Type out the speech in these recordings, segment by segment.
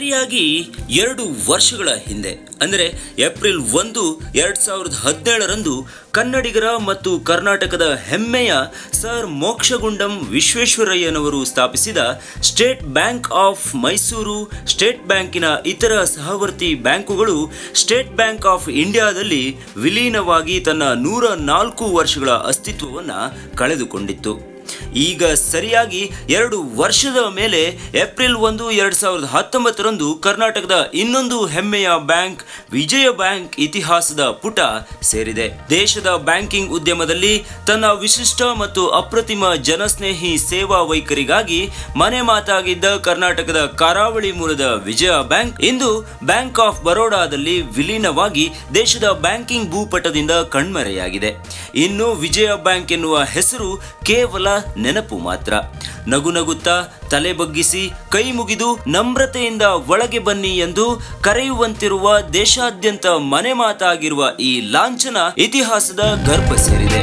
ಸರಿಯಾಗಿ ಎರಡು ವರ್ಷಗಳ ಹಿಂದೆ ಅಂದರೆ ಏಪ್ರಿಲ್ ಒಂದು ಎರಡ್ ಸಾವಿರದ ಹದಿನೇಳರಂದು ಕನ್ನಡಿಗರ ಮತ್ತು ಕರ್ನಾಟಕದ ಹೆಮ್ಮೆಯ ಸರ್ ಮೋಕ್ಷಗುಂಡಂ ವಿಶ್ವೇಶ್ವರಯ್ಯನವರು ಸ್ಥಾಪಿಸಿದ State Bank of Mysuru State ಬ್ಯಾಂಕಿನ ಇತರ ಸಹವರ್ತಿ ಬ್ಯಾಂಕುಗಳು ಸ್ಟೇಟ್ ಬ್ಯಾಂಕ್ ಆಫ್ ಇಂಡಿಯಾದಲ್ಲಿ ವಿಲೀನವಾಗಿ ತನ್ನ ನೂರ ನಾಲ್ಕು ವರ್ಷಗಳ ಅಸ್ತಿತ್ವವನ್ನು ಕಳೆದುಕೊಂಡಿತ್ತು ಈಗ ಸರಿಯಾಗಿ ಎರಡು ವರ್ಷದ ಮೇಲೆ ಏಪ್ರಿಲ್ ಒಂದು ಎರಡ್ ಸಾವಿರದ ಹತ್ತೊಂಬತ್ತರಂದು ಕರ್ನಾಟಕದ ಇನ್ನೊಂದು ಹೆಮ್ಮೆಯ ಬ್ಯಾಂಕ್ ವಿಜಯ ಬ್ಯಾಂಕ್ ಇತಿಹಾಸದ ಪುಟ ಸೇರಿದೆ ದೇಶದ ಬ್ಯಾಂಕಿಂಗ್ ಉದ್ಯಮದಲ್ಲಿ ತನ್ನ ವಿಶಿಷ್ಟ ಮತ್ತು ಅಪ್ರತಿಮ ಜನಸ್ನೇಹಿ ಸೇವಾ ವೈಖರಿಗಾಗಿ ಮನೆ ಮಾತಾಗಿದ್ದ ಕರ್ನಾಟಕದ ಕರಾವಳಿ ಮೂಲದ ವಿಜಯ ಬ್ಯಾಂಕ್ ಇಂದು ಬ್ಯಾಂಕ್ ಆಫ್ ಬರೋಡಾದಲ್ಲಿ ವಿಲೀನವಾಗಿ ದೇಶದ ಬ್ಯಾಂಕಿಂಗ್ ಭೂಪಟದಿಂದ ಕಣ್ಮರೆಯಾಗಿದೆ ಇನ್ನು ವಿಜಯ ಬ್ಯಾಂಕ್ ಎನ್ನುವ ಹೆಸರು ಕೇವಲ ನೆನಪು ಮಾತ್ರ ನಗು ನಗುತ್ತಾ ತಲೆ ಬಗ್ಗಿಸಿ ಕೈ ಮುಗಿದು ನಮ್ರತೆಯಿಂದ ಒಳಗೆ ಬನ್ನಿ ಎಂದು ಕರೆಯುವಂತಿರುವ ದೇಶಾದ್ಯಂತ ಮನೆ ಮಾತಾಗಿರುವ ಈ ಲಾಂಛನ ಇತಿಹಾಸದ ಗರ್ಭ ಸೇರಿದೆ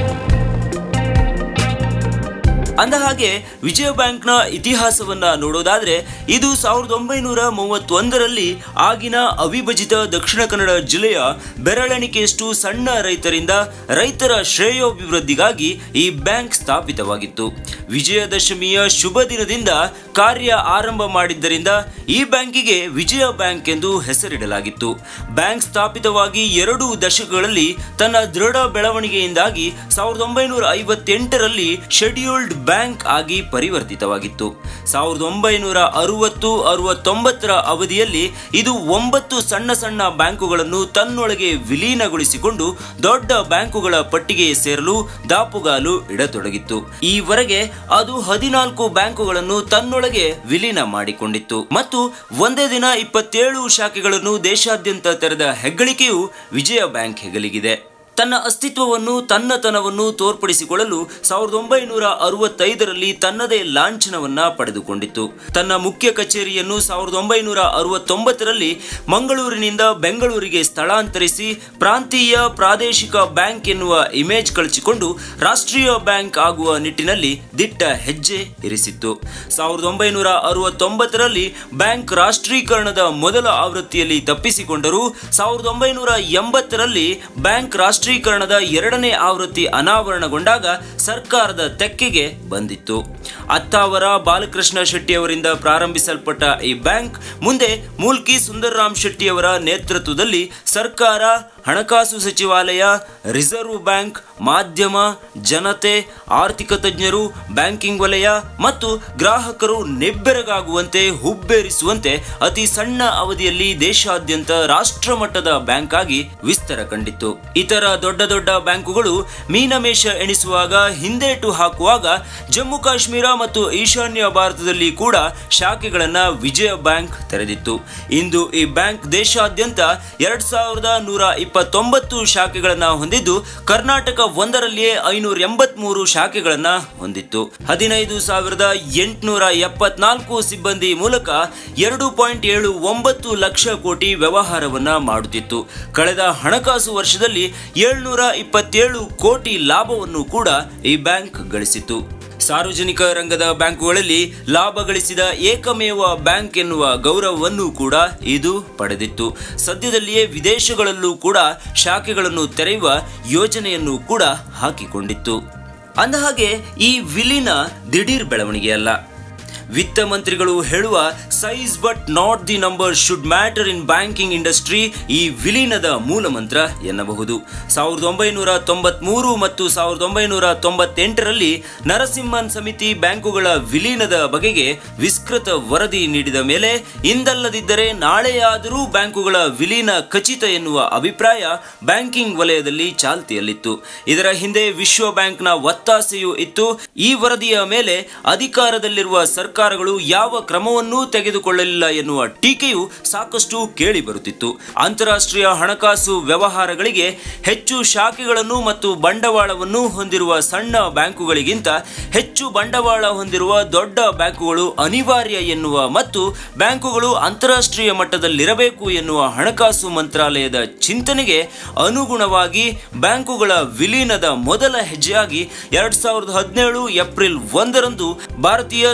ಅಂದಹಾಗೆ ವಿಜಯ ಬ್ಯಾಂಕ್ನ ಇತಿಹಾಸವನ್ನ ನೋಡೋದಾದ್ರೆ ಇದು ಸಾವಿರದ ಒಂಬೈನೂರ ಮೂವತ್ತೊಂದರಲ್ಲಿ ಆಗಿನ ಅವಿಭಜಿತ ದಕ್ಷಿಣ ಕನ್ನಡ ಜಿಲ್ಲೆಯ ಬೆರಳೆಣಿಕೆಯಷ್ಟು ಸಣ್ಣ ರೈತರಿಂದ ರೈತರ ಶ್ರೇಯೋಭಿವೃದ್ಧಿಗಾಗಿ ಈ ಬ್ಯಾಂಕ್ ಸ್ಥಾಪಿತವಾಗಿತ್ತು ವಿಜಯದಶಮಿಯ ಶುಭ ದಿನದಿಂದ ಕಾರ್ಯ ಆರಂಭ ಮಾಡಿದ್ದರಿಂದ ಈ ಬ್ಯಾಂಕಿಗೆ ವಿಜಯ ಬ್ಯಾಂಕ್ ಎಂದು ಹೆಸರಿಡಲಾಗಿತ್ತು ಬ್ಯಾಂಕ್ ಸ್ಥಾಪಿತವಾಗಿ ಎರಡು ದಶಕಗಳಲ್ಲಿ ತನ್ನ ದೃಢ ಬೆಳವಣಿಗೆಯಿಂದಾಗಿ ಸಾವಿರದ ಒಂಬೈನೂರ ಐವತ್ತೆಂಟರಲ್ಲಿ ಶೆಡ್ಯೂಲ್ಡ್ ಬ್ಯಾಂಕ್ ಆಗಿ ಪರಿವರ್ತಿತವಾಗಿತ್ತು ಸಾವಿರದ ಒಂಬೈನೂರ ಅರವತ್ತು ಅರವತ್ತೊಂಬತ್ತರ ಅವಧಿಯಲ್ಲಿ ಇದು ಒಂಬತ್ತು ಸಣ್ಣ ಸಣ್ಣ ಬ್ಯಾಂಕುಗಳನ್ನು ತನ್ನೊಳಗೆ ವಿಲೀನಗೊಳಿಸಿಕೊಂಡು ದೊಡ್ಡ ಬ್ಯಾಂಕುಗಳ ಪಟ್ಟಿಗೆ ಸೇರಲು ದಾಪುಗಾಲು ಇಡತೊಡಗಿತ್ತು ಈವರೆಗೆ ಅದು ಹದಿನಾಲ್ಕು ಬ್ಯಾಂಕುಗಳನ್ನು ತನ್ನೊಳಗೆ ವಿಲೀನ ಮಾಡಿಕೊಂಡಿತ್ತು ಮತ್ತು ಒಂದೇ ದಿನ ಇಪ್ಪತ್ತೇಳು ಶಾಖೆಗಳನ್ನು ದೇಶಾದ್ಯಂತ ತೆರೆದ ಹೆಗ್ಗಳಿಕೆಯು ವಿಜಯ ಬ್ಯಾಂಕ್ ಹೆಗಲಿಗಿದೆ ತನ್ನ ಅಸ್ತಿತ್ವವನ್ನು ತನ್ನತನವನ್ನು ತೋರ್ಪಡಿಸಿಕೊಳ್ಳಲು ಸಾವಿರದ ಒಂಬೈನೂರ ಅರವತ್ತೈದರಲ್ಲಿ ತನ್ನದೇ ಲಾಂಛನವನ್ನ ಪಡೆದುಕೊಂಡಿತ್ತು ತನ್ನ ಮುಖ್ಯ ಕಚೇರಿಯನ್ನು ಸಾವಿರದ ಒಂಬೈನೂರ ಅರವತ್ತೊಂಬತ್ತರಲ್ಲಿ ಮಂಗಳೂರಿನಿಂದ ಬೆಂಗಳೂರಿಗೆ ಸ್ಥಳಾಂತರಿಸಿ ಪ್ರಾಂತೀಯ ಪ್ರಾದೇಶಿಕ ಬ್ಯಾಂಕ್ ಎನ್ನುವ ಇಮೇಜ್ ಕಳಚಿಕೊಂಡು ರಾಷ್ಟ್ರೀಯ ಬ್ಯಾಂಕ್ ಆಗುವ ನಿಟ್ಟಿನಲ್ಲಿ ದಿಟ್ಟ ಹೆಜ್ಜೆ ಇರಿಸಿತ್ತು ಸಾವಿರದ ಒಂಬೈನೂರ ಅರವತ್ತೊಂಬತ್ತರಲ್ಲಿ ಬ್ಯಾಂಕ್ ರಾಷ್ಟ್ರೀಕರಣದ ಮೊದಲ ಆವೃತ್ತಿಯಲ್ಲಿ ತಪ್ಪಿಸಿಕೊಂಡರೂ ಸಾವಿರದ ಒಂಬೈನೂರ ಎಂಬತ್ತರಲ್ಲಿ ಬ್ಯಾಂಕ್ ರಾಷ್ಟ್ರೀಕರಣದ ಎರಡನೇ ಆವೃತ್ತಿ ಅನಾವರಣಗೊಂಡಾಗ ಸರ್ಕಾರದ ತೆಕ್ಕೆಗೆ ಬಂದಿತ್ತು ಅತ್ತಾವರ ಬಾಲಕೃಷ್ಣ ಶೆಟ್ಟಿಯವರಿಂದ ಪ್ರಾರಂಭಿಸಲ್ಪಟ್ಟ ಈ ಬ್ಯಾಂಕ್ ಮುಂದೆ ಮೂಲ್ಕಿ ಸುಂದರರಾಮ್ ಶೆಟ್ಟಿಯವರ ನೇತೃತ್ವದಲ್ಲಿ ಸರ್ಕಾರ ಹಣಕಾಸು ಸಚಿವಾಲಯ ರಿಸರ್ವ್ ಬ್ಯಾಂಕ್ ಮಾಧ್ಯಮ ಜನತೆ ಆರ್ಥಿಕ ತಜ್ಞರು ಬ್ಯಾಂಕಿಂಗ್ ವಲಯ ಮತ್ತು ಗ್ರಾಹಕರು ನೆಬ್ಬೆರಗಾಗುವಂತೆ ಹುಬ್ಬೇರಿಸುವಂತೆ ಅತಿ ಸಣ್ಣ ಅವಧಿಯಲ್ಲಿ ದೇಶಾದ್ಯಂತ ರಾಷ್ಟ್ರಮಟ್ಟದ ಬ್ಯಾಂಕ್ ಆಗಿ ವಿಸ್ತಾರ ಕಂಡಿತ್ತು ಇತರ ದೊಡ್ಡ ದೊಡ್ಡ ಬ್ಯಾಂಕುಗಳು ಮೀನಮೇಷ ಎಣಿಸುವಾಗ ಹಿಂದೇಟು ಹಾಕುವಾಗ ಜಮ್ಮು ಕಾಶ್ಮೀರ ಮತ್ತು ಈಶಾನ್ಯ ಭಾರತದಲ್ಲಿ ಕೂಡ ಶಾಖೆಗಳನ್ನ ವಿಜಯ ಬ್ಯಾಂಕ್ ತೆರೆದಿತ್ತು ಇಂದು ಈ ಬ್ಯಾಂಕ್ ದೇಶಾದ್ಯಂತ ಎರಡ್ ಸಾವಿರದ ನೂರ ಇಪ್ಪತ್ತೊಂಬತ್ತು ಶಾಖೆಗಳನ್ನ ಹೊಂದಿದ್ದು ಕರ್ನಾಟಕ ಒಂದರಲ್ಲಿಯೇ ಐನೂರ ಎಂಬತ್ಮೂರು ಶಾಖೆಗಳನ್ನ ಹೊಂದಿತ್ತು ಹದಿನೈದು ಸಾವಿರದ ಎಂಟುನೂರ ಎಪ್ಪತ್ನಾಲ್ಕು ಸಿಬ್ಬಂದಿ ಮೂಲಕ ಎರಡು ಪಾಯಿಂಟ್ ಏಳು ಒಂಬತ್ತು ಲಕ್ಷ ಕೋಟಿ ವ್ಯವಹಾರವನ್ನ ಮಾಡುತ್ತಿತ್ತು ಕಳೆದ ಹಣಕಾಸು ವರ್ಷದಲ್ಲಿ ಏಳ್ನೂರ ಇಪ್ಪತ್ತೇಳು ಕೋಟಿ ಲಾಭವನ್ನು ಕೂಡ ಈ ಬ್ಯಾಂಕ್ ಗಳಿಸಿತು ಸಾರ್ವಜನಿಕ ರಂಗದ ಬ್ಯಾಂಕುಗಳಲ್ಲಿ ಲಾಭ ಗಳಿಸಿದ ಏಕಮೇವ ಬ್ಯಾಂಕ್ ಎನ್ನುವ ಗೌರವವನ್ನು ಕೂಡ ಇದು ಪಡೆದಿತ್ತು ಸದ್ಯದಲ್ಲಿಯೇ ವಿದೇಶಗಳಲ್ಲೂ ಕೂಡ ಶಾಖೆಗಳನ್ನು ತೆರೆಯುವ ಯೋಜನೆಯನ್ನು ಕೂಡ ಹಾಕಿಕೊಂಡಿತ್ತು ಅಂದಹಾಗೆ ಈ ವಿಲೀನ ದಿಢೀರ್ ಬೆಳವಣಿಗೆಯಲ್ಲ ವಿತ್ತ ಮಂತ್ರಿಗಳು ಹೇಳುವ size but not the number should matter in banking industry ಈ ವಿಲೀನದ ಮೂಲ ಮಂತ್ರ ಎನ್ನಬಹುದು ಸಾವಿರದ ಒಂಬೈನೂರ ತೊಂಬತ್ಮೂರು ಮತ್ತು ಸಾವಿರದ ಒಂಬೈನೂರ ತೊಂಬತ್ತೆಂಟರಲ್ಲಿ ನರಸಿಂಹನ್ ಸಮಿತಿ ಬ್ಯಾಂಕುಗಳ ವಿಲೀನದ ಬಗೆಗೆ ವಿಸ್ತೃತ ವರದಿ ನೀಡಿದ ಮೇಲೆ ಇಂದಲ್ಲದಿದ್ದರೆ ನಾಳೆಯಾದರೂ ಬ್ಯಾಂಕುಗಳ ವಿಲೀನ ಖಚಿತ ಎನ್ನುವ ಅಭಿಪ್ರಾಯ ಬ್ಯಾಂಕಿಂಗ್ ವಲಯದಲ್ಲಿ ಚಾಲ್ತಿಯಲ್ಲಿತ್ತು ಇದರ ಹಿಂದೆ ವಿಶ್ವ ಬ್ಯಾಂಕ್ನ ಒತ್ತಾಸೆಯೂ ಇತ್ತು ಈ ವರದಿಯ ಮೇಲೆ ಅಧಿಕಾರದಲ್ಲಿರುವ ಸರ್ಕಾರಗಳು ಯಾವ ಕ್ರಮವನ್ನೂ ತೆಗೆದುಕೊಳ್ಳಲಿಲ್ಲ ಎನ್ನುವ ಟೀಕೆಯು ಸಾಕಷ್ಟು ಕೇಳಿ ಬರುತ್ತಿತ್ತು ಅಂತಾರಾಷ್ಟ್ರೀಯ ಹಣಕಾಸು ವ್ಯವಹಾರಗಳಿಗೆ ಹೆಚ್ಚು ಶಾಖೆಗಳನ್ನು ಮತ್ತು ಬಂಡವಾಳವನ್ನು ಹೊಂದಿರುವ ಸಣ್ಣ ಬ್ಯಾಂಕುಗಳಿಗಿಂತ ಹೆಚ್ಚು ಬಂಡವಾಳ ಹೊಂದಿರುವ ದೊಡ್ಡ ಬ್ಯಾಂಕುಗಳು ಅನಿವಾರ್ಯ ಎನ್ನುವ ಮತ್ತು ಬ್ಯಾಂಕುಗಳು ಅಂತಾರಾಷ್ಟ್ರೀಯ ಮಟ್ಟದಲ್ಲಿರಬೇಕು ಎನ್ನುವ ಹಣಕಾಸು ಮಂತ್ರಾಲಯದ ಚಿಂತನೆಗೆ ಅನುಗುಣವಾಗಿ ಬ್ಯಾಂಕುಗಳ ವಿಲೀನದ ಮೊದಲ ಹೆಜ್ಜೆಯಾಗಿ ಎರಡ್ ಸಾವಿರದ ಹದಿನೇಳು ಏಪ್ರಿಲ್ ಒಂದರಂದು ಭಾರತೀಯ ಸ್ಟೇಟ್ ಬ್ಯಾಂಕ್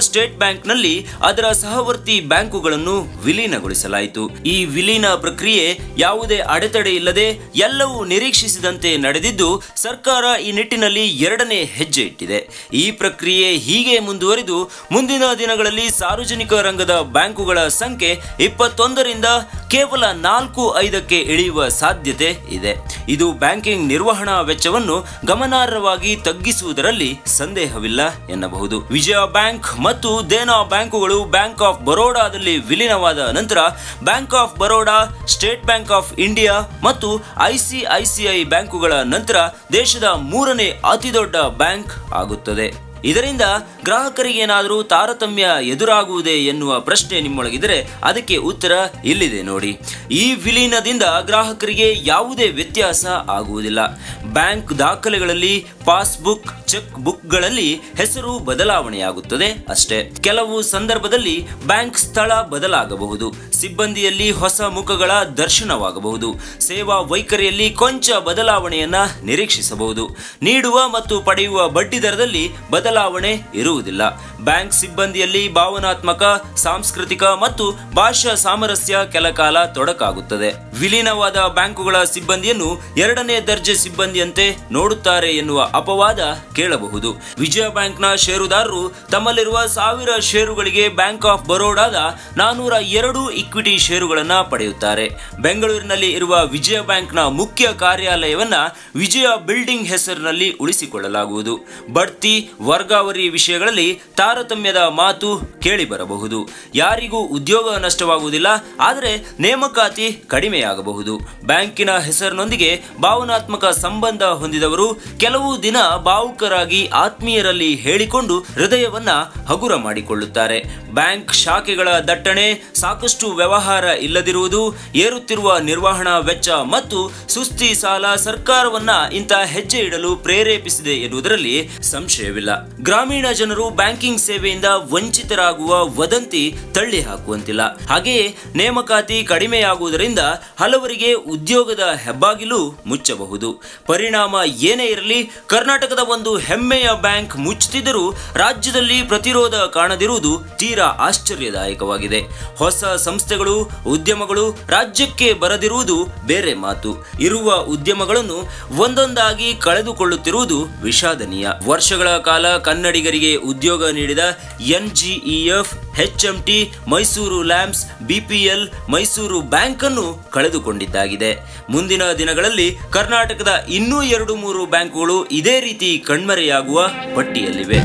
ಬ್ಯಾಂಕ್ನಲ್ಲಿ ಅದರ ಸಹವರ್ತಿ ಬ್ಯಾಂಕುಗಳನ್ನು ವಿಲೀನಗೊಳಿಸಲಾಯಿತು ಈ ವಿಲೀನ ಪ್ರಕ್ರಿಯೆ ಯಾವುದೇ ಅಡೆತಡೆ ಇಲ್ಲದೆ ಎಲ್ಲವೂ ನಿರೀಕ್ಷಿಸಿದಂತೆ ನಡೆದಿದ್ದು ಸರ್ಕಾರ ಈ ನಿಟ್ಟಿನಲ್ಲಿ ಎರಡನೇ ಹೆಜ್ಜೆ ಇಟ್ಟಿದೆ ಈ ಪ್ರಕ್ರಿಯೆ ಹೀಗೆ ಮುಂದುವರಿದು ಮುಂದಿನ ದಿನಗಳಲ್ಲಿ ಸಾರ್ವಜನಿಕ ರಂಗದ ಬ್ಯಾಂಕುಗಳ ಸಂಖ್ಯೆ ಇಪ್ಪತ್ತೊಂದರಿಂದ ಕೇವಲ ನಾಲ್ಕು ಐದಕ್ಕೆ ಇಳಿಯುವ ಸಾಧ್ಯತೆ ಇದೆ ಇದು ಬ್ಯಾಂಕಿಂಗ್ ನಿರ್ವಹಣಾ ವೆಚ್ಚವನ್ನು ಗಮನಾರ್ಹವಾಗಿ ತಗ್ಗಿಸುವುದರಲ್ಲಿ ಸಂದೇಹವಿಲ್ಲ ಎನ್ನಬಹುದು ವಿಜಯ ಬ್ಯಾಂಕ್ ಮತ್ತು ದೇನಾ ಬ್ಯಾಂಕುಗಳು ಬ್ಯಾಂಕ್ ಆಫ್ ಬರೋಡಾದಲ್ಲಿ ವಿಲೀನವಾದ ನಂತರ Bank of Baroda State Bank of India ಮತ್ತು ಐಸಿಐಸಿಐ ಬ್ಯಾಂಕುಗಳ ನಂತರ ದೇಶದ ಮೂರನೇ ಅತಿದೊಡ್ಡ ಬ್ಯಾಂಕ್ ಆಗುತ್ತದೆ ಇದರಿಂದ ಗ್ರಾಹಕರಿಗೆ ಏನಾದರೂ ತಾರತಮ್ಯ ಎದುರಾಗುವುದೇ ಎನ್ನುವ ಪ್ರಶ್ನೆ ನಿಮ್ಮೊಳಗಿದ್ರೆ ಅದಕ್ಕೆ ಉತ್ತರ ಇಲ್ಲಿದೆ ನೋಡಿ ಈ ವಿಲೀನದಿಂದ ಗ್ರಾಹಕರಿಗೆ ಯಾವುದೇ ವ್ಯತ್ಯಾಸ ಆಗುವುದಿಲ್ಲ ಬ್ಯಾಂಕ್ ದಾಖಲೆಗಳಲ್ಲಿ ಪಾಸ್ಬುಕ್ ಚೆಕ್ ಬುಕ್ಗಳಲ್ಲಿ ಹೆಸರು ಬದಲಾವಣೆಯಾಗುತ್ತದೆ ಅಷ್ಟೇ ಕೆಲವು ಸಂದರ್ಭದಲ್ಲಿ ಬ್ಯಾಂಕ್ ಸ್ಥಳ ಬದಲಾಗಬಹುದು ಸಿಬ್ಬಂದಿಯಲ್ಲಿ ಹೊಸ ಮುಖಗಳ ದರ್ಶನವಾಗಬಹುದು ಸೇವಾ ವೈಖರಿಯಲ್ಲಿ ಕೊಂಚ ಬದಲಾವಣೆಯನ್ನ ನಿರೀಕ್ಷಿಸಬಹುದು ನೀಡುವ ಮತ್ತು ಪಡೆಯುವ ಬಡ್ಡಿ ದರದಲ್ಲಿ ಬದಲಾವಣೆ ಇರುವುದಿಲ್ಲ ಬ್ಯಾಂಕ್ ಸಿಬ್ಬಂದಿಯಲ್ಲಿ ಭಾವನಾತ್ಮಕ ಸಾಂಸ್ಕೃತಿಕ ಮತ್ತು ಭಾಷಾ ಸಾಮರಸ್ಯ ಕೆಲಕಾಲ ತೊಡಕಾಗುತ್ತದೆ ವಿಲೀನವಾದ ಬ್ಯಾಂಕುಗಳ ಸಿಬ್ಬಂದಿಯನ್ನು ಎರಡನೇ ದರ್ಜೆ ಸಿಬ್ಬಂದಿಯಂತೆ ನೋಡುತ್ತಾರೆ ಎನ್ನುವ ಅಪವಾದ ಕೇಳಬಹುದು ವಿಜಯ ಬ್ಯಾಂಕ್ನ ಷೇರುದಾರರು ತಮ್ಮಲ್ಲಿರುವ ಸಾವಿರ ಷೇರುಗಳಿಗೆ ಬ್ಯಾಂಕ್ ಆಫ್ ಬರೋಡಾದ ನಾನೂರ ಎರಡು ಇಕ್ವಿಟಿ ಷೇರುಗಳನ್ನ ಪಡೆಯುತ್ತಾರೆ ಬೆಂಗಳೂರಿನಲ್ಲಿ ಇರುವ ವಿಜಯ ಬ್ಯಾಂಕ್ನ ಮುಖ್ಯ ಕಾರ್ಯಾಲಯವನ್ನ ವಿಜಯ ಬಿಲ್ಡಿಂಗ್ ಹೆಸರಿನಲ್ಲಿ ಉಳಿಸಿಕೊಳ್ಳಲಾಗುವುದು ಬಡ್ತಿ ವರ್ಗಾವರಿ ವಿಷಯಗಳಲ್ಲಿ ತಾರತಮ್ಯದ ಮಾತು ಕೇಳಿಬರಬಹುದು ಯಾರಿಗೂ ಉದ್ಯೋಗ ನಷ್ಟವಾಗುವುದಿಲ್ಲ ಆದರೆ ನೇಮಕಾತಿ ಕಡಿಮೆಯಾಗಬಹುದು ಬ್ಯಾಂಕಿನ ಹೆಸರಿನೊಂದಿಗೆ ಭಾವನಾತ್ಮಕ ಸಂಬಂಧ ಹೊಂದಿದವರು ಕೆಲವು ದಿನ ಭಾವುಕರಾಗಿ ಆತ್ಮೀಯರಲ್ಲಿ ಹೇಳಿಕೊಂಡು ಹೃದಯವನ್ನ ಹಗುರ ಮಾಡಿಕೊಳ್ಳುತ್ತಾರೆ ಬ್ಯಾಂಕ್ ಶಾಖೆಗಳ ದಟ್ಟಣೆ ಸಾಕಷ್ಟು ವ್ಯವಹಾರ ಇಲ್ಲದಿರುವುದು ಏರುತ್ತಿರುವ ನಿರ್ವಹಣಾ ವೆಚ್ಚ ಮತ್ತು ಸುಸ್ತಿ ಸಾಲ ಸರ್ಕಾರವನ್ನ ಇಂಥ ಹೆಜ್ಜೆ ಇಡಲು ಪ್ರೇರೇಪಿಸಿದೆ ಎನ್ನುವುದರಲ್ಲಿ ಸಂಶಯವಿಲ್ಲ ಗ್ರಾಮೀಣ ಜನರು ಬ್ಯಾಂಕಿಂಗ್ ಸೇವೆಯಿಂದ ವಂಚಿತರಾಗುವ ವದಂತಿ ತಳ್ಳಿ ಹಾಕುವಂತಿಲ್ಲ ಹಾಗೆಯೇ ನೇಮಕಾತಿ ಕಡಿಮೆಯಾಗುವುದರಿಂದ ಹಲವರಿಗೆ ಉದ್ಯೋಗದ ಹೆಬ್ಬಾಗಿಲು ಮುಚ್ಚಬಹುದು ಪರಿಣಾಮ ಏನೇ ಇರಲಿ ಕರ್ನಾಟಕದ ಒಂದು ಹೆಮ್ಮೆಯ ಬ್ಯಾಂಕ್ ಮುಚ್ಚುತ್ತಿದ್ದರೂ ರಾಜ್ಯದಲ್ಲಿ ಪ್ರತಿರೋಧ ಕಾಣದಿರುವುದು ತೀರಾ ಆಶ್ಚರ್ಯದಾಯಕವಾಗಿದೆ ಹೊಸ ಸಂಸ್ಥೆಗಳು ಉದ್ಯಮಗಳು ರಾಜ್ಯಕ್ಕೆ ಬರದಿರುವುದು ಬೇರೆ ಮಾತು ಇರುವ ಉದ್ಯಮಗಳನ್ನು ಒಂದೊಂದಾಗಿ ಕಳೆದುಕೊಳ್ಳುತ್ತಿರುವುದು ವಿಷಾದನೀಯ ವರ್ಷಗಳ ಕಾಲ ಕನ್ನಡಿಗರಿಗೆ ಉದ್ಯೋಗ ನೀಡಿದ NGEF T Mysuru lamps BPL Mysuru bank ಅನ್ನು ಕಳೆದುಕೊಂಡಿದ್ದಾಗಿದೆ ಮುಂದಿನ ದಿನಗಳಲ್ಲಿ ಕರ್ನಾಟಕದ ಇನ್ನೂ ಎರಡು ಮೂರು ಬ್ಯಾಂಕುಗಳು ಇದೇ ರೀತಿ ಕಣ್ಮರೆಯಾಗುವ ಪಟ್ಟಿಯಲ್ಲಿವೆ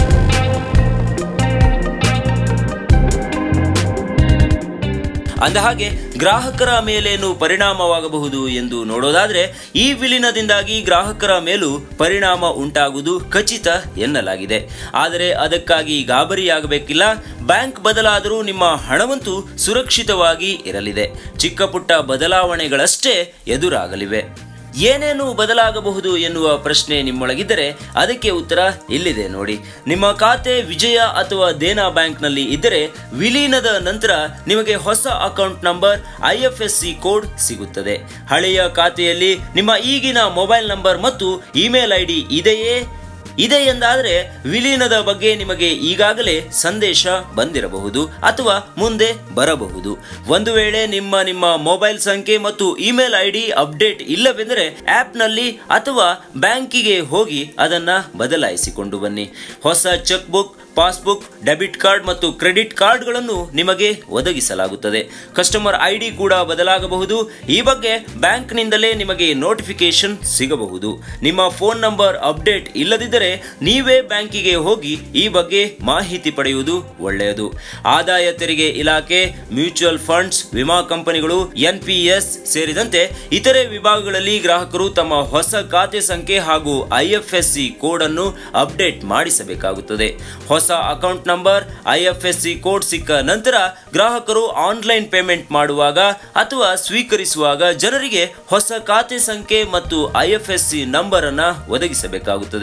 ಅಂದಹಾಗೆ ಗ್ರಾಹಕರ ಮೇಲೇನು ಪರಿಣಾಮವಾಗಬಹುದು ಎಂದು ನೋಡೋದಾದ್ರೆ ಈ ವಿಲೀನದಿಂದಾಗಿ ಗ್ರಾಹಕರ ಮೇಲೂ ಪರಿಣಾಮ ಉಂಟಾಗುವುದು ಖಚಿತ ಎನ್ನಲಾಗಿದೆ ಆದರೆ ಅದಕ್ಕಾಗಿ ಗಾಬರಿಯಾಗಬೇಕಿಲ್ಲ ಬ್ಯಾಂಕ್ ಬದಲಾದರೂ ನಿಮ್ಮ ಹಣವಂತೂ ಸುರಕ್ಷಿತವಾಗಿ ಇರಲಿದೆ ಚಿಕ್ಕ ಪುಟ್ಟ ಬದಲಾವಣೆಗಳಷ್ಟೇ ಎದುರಾಗಲಿವೆ ಏನೇನು ಬದಲಾಗಬಹುದು ಎನ್ನುವ ಪ್ರಶ್ನೆ ನಿಮ್ಮೊಳಗಿದ್ದರೆ ಅದಕ್ಕೆ ಉತ್ತರ ಇಲ್ಲಿದೆ ನೋಡಿ ನಿಮ್ಮ ಖಾತೆ ವಿಜಯ ಅಥವಾ ದೇನಾ ಬ್ಯಾಂಕ್ನಲ್ಲಿ ಇದ್ದರೆ ವಿಲೀನದ ನಂತರ ನಿಮಗೆ ಹೊಸ account number I F S C code ಸಿಗುತ್ತದೆ ಹಳೆಯ ಖಾತೆಯಲ್ಲಿ ನಿಮ್ಮ ಈಗಿನ ಮೊಬೈಲ್ ನಂಬರ್ ಮತ್ತು ಇಮೇಲ್ ಐ ಡಿ ಇದೆಯೇ ಇದೆ ಎಂದಾದರೆ ವಿಲೀನದ ಬಗ್ಗೆ ನಿಮಗೆ ಈಗಾಗಲೇ ಸಂದೇಶ ಬಂದಿರಬಹುದು ಅಥವಾ ಮುಂದೆ ಬರಬಹುದು ಒಂದು ವೇಳೆ ನಿಮ್ಮ ನಿಮ್ಮ ಮೊಬೈಲ್ ಸಂಖ್ಯೆ ಮತ್ತು ಇಮೇಲ್ ಐ ಡಿ ಅಪ್ಡೇಟ್ ಇಲ್ಲವೆಂದರೆ ಆ್ಯಪ್ನಲ್ಲಿ ಅಥವಾ ಬ್ಯಾಂಕಿಗೆ ಹೋಗಿ ಅದನ್ನು ಬದಲಾಯಿಸಿಕೊಂಡು ಬನ್ನಿ ಹೊಸ check book passbook debit card ಮತ್ತು ಕ್ರೆಡಿಟ್ ಕಾರ್ಡ್ಗಳನ್ನು ನಿಮಗೆ ಒದಗಿಸಲಾಗುತ್ತದೆ ಕಸ್ಟಮರ್ ಐ ಡಿ ಕೂಡ ಬದಲಾಗಬಹುದು ಈ ಬಗ್ಗೆ ಬ್ಯಾಂಕ್ನಿಂದಲೇ ನಿಮಗೆ ನೋಟಿಫಿಕೇಶನ್ ಸಿಗಬಹುದು ನಿಮ್ಮ ಫೋನ್ ನಂಬರ್ ಅಪ್ಡೇಟ್ ಇಲ್ಲದಿದ್ದರೆ ನೀವೇ ಬ್ಯಾಂಕಿಗೆ ಹೋಗಿ ಈ ಬಗ್ಗೆ ಮಾಹಿತಿ ಪಡೆಯುವುದು ಒಳ್ಳೆಯದು ಆದಾಯ ತೆರಿಗೆ ಇಲಾಖೆ ಮ್ಯೂಚುವಲ್ ಫಂಡ್ಸ್ ವಿಮಾ ಕಂಪನಿಗಳು ಎನ್ಪಿಎಸ್ ಸೇರಿದಂತೆ ಇತರೆ ವಿಭಾಗಗಳಲ್ಲಿ ಗ್ರಾಹಕರು ತಮ್ಮ ಹೊಸ ಖಾತೆ ಸಂಖ್ಯೆ ಹಾಗೂ ಐಎಫ್ಎಸ್ಸಿ ಕೋಡ್ ಅನ್ನು ಅಪ್ಡೇಟ್ ಮಾಡಿಸಬೇಕಾಗುತ್ತದೆ ಹೊಸ ಅಕೌಂಟ್ ನಂಬರ್ ಐಎಫ್ಎಸ್ಸಿ ಕೋಡ್ ಸಿಕ್ಕ ನಂತರ ಗ್ರಾಹಕರು ಆನ್ಲೈನ್ ಪೇಮೆಂಟ್ ಮಾಡುವಾಗ ಅಥವಾ ಸ್ವೀಕರಿಸುವಾಗ ಜನರಿಗೆ ಹೊಸ ಖಾತೆ ಸಂಖ್ಯೆ ಮತ್ತು ಐಎಫ್ಎಸ್ಸಿ ನಂಬರ್ ಅನ್ನ ಒದಗಿಸಬೇಕಾಗುತ್ತದೆ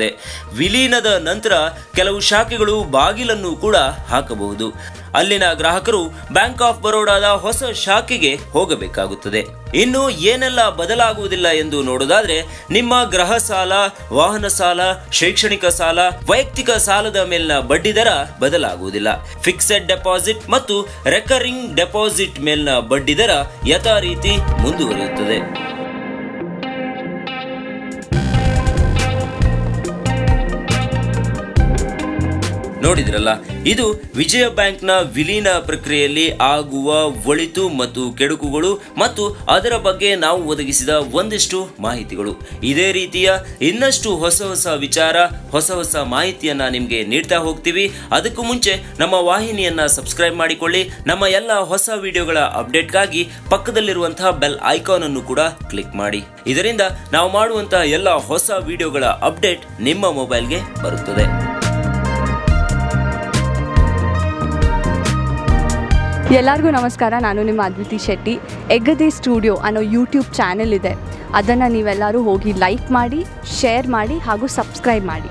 ವಿಲೀನದ ನಂತರ ಕೆಲವು ಶಾಖೆಗಳು ಬಾಗಿಲನ್ನು ಕೂಡ ಹಾಕಬಹುದು ಅಲ್ಲಿನ ಗ್ರಾಹಕರು ಬ್ಯಾಂಕ್ ಆಫ್ ಬರೋಡಾದ ಹೊಸ ಶಾಖೆಗೆ ಹೋಗಬೇಕಾಗುತ್ತದೆ ಇನ್ನು ಏನೆಲ್ಲ ಬದಲಾಗುವುದಿಲ್ಲ ಎಂದು ನೋಡೋದಾದ್ರೆ ನಿಮ್ಮ ಗೃಹ ಸಾಲ ವಾಹನ ಸಾಲ ಶೈಕ್ಷಣಿಕ ಸಾಲ ವೈಯಕ್ತಿಕ ಸಾಲದ ಮೇಲಿನ ಬಡ್ಡಿ ದರ ಬದಲಾಗುವುದಿಲ್ಲ ಫಿಕ್ಸೆಡ್ ಡೆಪಾಸಿಟ್ ಮತ್ತು ರೆಕರಿಂಗ್ ಡೆಪಾಸಿಟ್ ಮೇಲಿನ ಬಡ್ಡಿ ದರ ಯಥಾ ರೀತಿ ಮುಂದುವರಿಯುತ್ತದೆ ನೋಡಿದ್ರಲ್ಲ ಇದು ವಿಜಯ ಬ್ಯಾಂಕ್ನ ವಿಲೀನ ಪ್ರಕ್ರಿಯೆಯಲ್ಲಿ ಆಗುವ ಒಳಿತು ಮತ್ತು ಕೆಡುಕುಗಳು ಮತ್ತು ಅದರ ಬಗ್ಗೆ ನಾವು ಒದಗಿಸಿದ ಒಂದಿಷ್ಟು ಮಾಹಿತಿಗಳು ಇದೇ ರೀತಿಯ ಇನ್ನಷ್ಟು ಹೊಸ ಹೊಸ ವಿಚಾರ ಹೊಸ ಹೊಸ ಮಾಹಿತಿಯನ್ನ ನಿಮಗೆ ನೀಡ್ತಾ ಹೋಗ್ತೀವಿ ಅದಕ್ಕೂ ಮುಂಚೆ ನಮ್ಮ ವಾಹಿನಿಯನ್ನ ಸಬ್ಸ್ಕ್ರೈಬ್ ಮಾಡಿಕೊಳ್ಳಿ ನಮ್ಮ ಎಲ್ಲ ಹೊಸ ವಿಡಿಯೋಗಳ ಅಪ್ಡೇಟ್ಗಾಗಿ ಪಕ್ಕದಲ್ಲಿರುವಂತಹ ಬೆಲ್ ಐಕಾನ್ ಅನ್ನು ಕೂಡ ಕ್ಲಿಕ್ ಮಾಡಿ ಇದರಿಂದ ನಾವು ಮಾಡುವಂತಹ ಎಲ್ಲ ಹೊಸ ವಿಡಿಯೋಗಳ ಅಪ್ಡೇಟ್ ನಿಮ್ಮ ಮೊಬೈಲ್ಗೆ ಬರುತ್ತದೆ ಎಲ್ಲರಿಗೂ ನಮಸ್ಕಾರ ನಾನು ನಿಮ್ಮ ಅದ್ವಿತಿ ಶೆಟ್ಟಿ ಎಗದಿ ಸ್ಟುಡಿಯೋ ಅನ್ನೋ ಯೂಟ್ಯೂಬ್ ಚಾನೆಲ್ ಇದೆ ಅದನ್ನು ನೀವೆಲ್ಲರೂ ಹೋಗಿ ಲೈಕ್ ಮಾಡಿ ಶೇರ್ ಮಾಡಿ ಹಾಗೂ ಸಬ್ಸ್ಕ್ರೈಬ್ ಮಾಡಿ